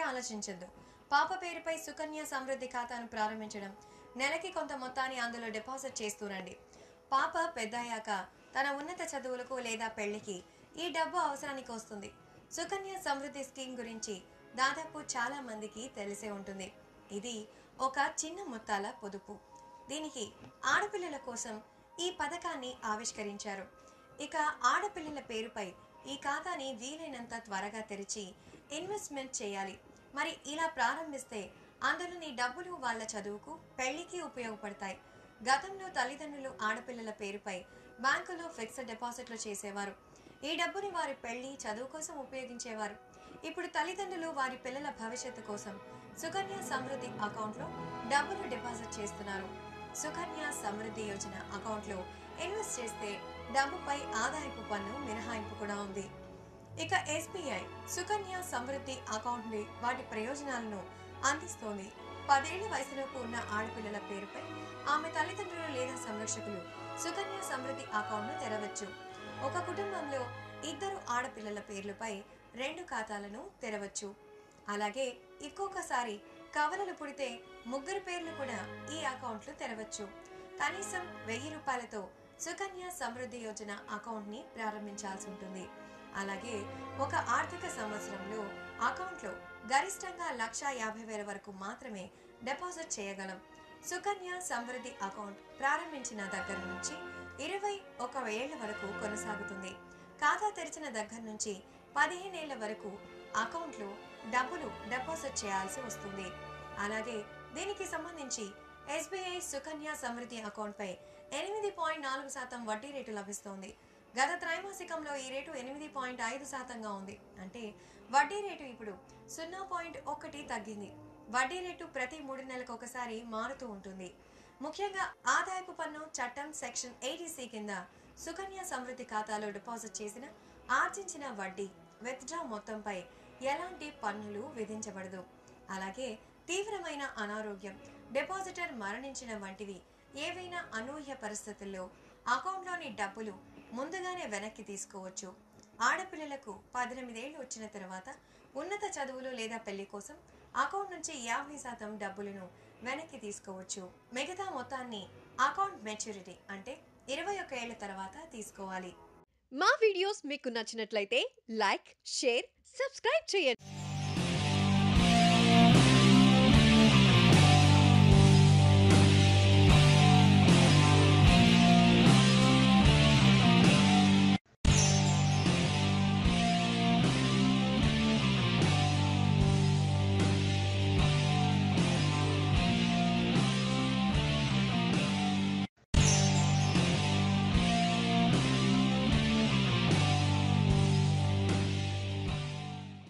ఆలోచించొద్దు పాప పేరుపై సుకన్య సమృద్ధి ఖాతాను ప్రారంభించడం నెలకి కొంత మొత్తాన్ని అందులో డిపాజిట్ చేస్తూరండి పాప పెద్దయ్యాక తన ఉన్నత చదువులకు లేదా పెళ్లికి ఈ డబ్బు అవసరానికి వస్తుంది సుకన్య సమృద్ధి స్కీమ్ గురించి దాదాపు చాలా మందికి తెలిసే ఉంటుంది ఇది ఒక చిన్న మొత్తాల పొదుపు దీనికి ఆడపిల్లల కోసం ఈ పథకాన్ని ఆవిష్కరించారు ఇక ఆడపిల్లల పేరుపై ఈ ఖాతాని వీలైనంత త్వరగా తెరిచి ఇన్వెస్ట్మెంట్ చేయాలి మరి ఇలా ప్రారంభిస్తే అందులోని డబ్బులు వాళ్ళ చదువుకు పెళ్లికి ఉపయోగపడతాయి గతంలో తల్లిదండ్రులు ఆడపిల్లల పేరుపై బ్యాంకులో ఫిక్స్డ్ డిపాజిట్లు చేసేవారు ఈ డబ్బుని వారి పెళ్లి చదువు కోసం ఉపయోగించేవారు ఇప్పుడు తల్లిదండ్రులు వారి పిల్లల భవిష్యత్తు కోసం సుకన్య సమృద్ధి అకౌంట్లో డబ్బులు డిపాజిట్ చేస్తున్నారు సుకన్య సమృద్ధి యోజన అకౌంట్లో ఇన్వెస్ట్ చేస్తే డబ్బుపై ఆదాయపు పన్ను మినహాయింపు కూడా ఉంది ఇక ఎస్బీఐ సుకన్య సమృద్ధి అకౌంట్ ని వాటి ప్రయోజనాలను అందిస్తోంది పదేళ్ల వయసులోపు ఉన్న ఆడపిల్లల పేరుపై ఆమె తల్లిదండ్రులు లేదా సంరక్షకులు సుకన్య సమృద్ధి అకౌంట్ ను తెరవచ్చు ఒక కుటుంబంలో ఇద్దరు ఆడపిల్లల పేర్లపై రెండు ఖాతాలను తెరవచ్చు అలాగే ఇంకొకసారి కవలలు పుడితే ముగ్గురు పేర్లు కూడా ఈ అకౌంట్లు తెరవచ్చు కనీసం వెయ్యి రూపాయలతో సుకన్య సమృద్ధి యోజన అకౌంట్ ని ప్రారంభించాల్సి ఉంటుంది అలాగే ఒక ఆర్థిక సంవత్సరంలో అకౌంట్లో గరిష్టంగా లక్ష యాభై వేల వరకు మాత్రమే డిపాజిట్ చేయగలం సుకన్య సమృద్ధి అకౌంట్ ప్రారంభించిన దగ్గర నుంచి ఇరవై ఒక ఏళ్ల వరకు కొనసాగుతుంది ఖాతా తెరిచిన దగ్గర నుంచి పదిహేనేళ్ల వరకు అకౌంట్లో డబ్బులు డిపాజిట్ చేయాల్సి వస్తుంది అలాగే దీనికి సంబంధించి ఎస్బీఐ సుకన్య సమృద్ధి అకౌంట్ పై ఎనిమిది పాయింట్ నాలుగు శాతం వడ్డీ రేటు లభిస్తోంది గత త్రైమాసికంలో ఈ రేటు ఎనిమిది పాయింట్ ఐదు శాతంగా ఉంది అంటే వడ్డీ రేటు ఇప్పుడు సున్నా పాయింట్ ఒకటి తగ్గింది వడ్డీ రేటు ప్రతి మూడు నెలలకు ఒకసారి మారుతూ ఉంటుంది ముఖ్యంగా ఆదాయపు పన్ను చట్టం సెక్షన్ ఎయిటీసీ కింద సుకన్య సమృద్ధి ఖాతాలో డిపాజిట్ చేసిన ఆర్జించిన వడ్డీ విత్డ్రా మొత్తంపై ఎలాంటి పన్నులు విధించబడదు అలాగే తీవ్రమైన అనారోగ్యం డిపాజిటర్ మరణించిన వంటివి ఏవైనా అనూహ్య పరిస్థితుల్లో అకౌంట్లోని డబ్బులు ముందుగానే వెనక్కి తీసుకోవచ్చు ఆడపిల్లలకు పద్దెనిమిదేళ్లు వచ్చిన తర్వాత ఉన్నత చదువులు లేదా పెళ్లి కోసం అకౌంట్ నుంచి యాభై శాతం డబ్బులను వెనక్కి తీసుకోవచ్చు మిగతా మొత్తాన్ని అకౌంట్ మెచ్యూరిటీ అంటే ఇరవై ఒక్క ఏళ్ల తర్వాత తీసుకోవాలి మా వీడియోస్ మీకు నచ్చినట్లయితే లైక్ షేర్ సబ్స్క్రైబ్ చేయండి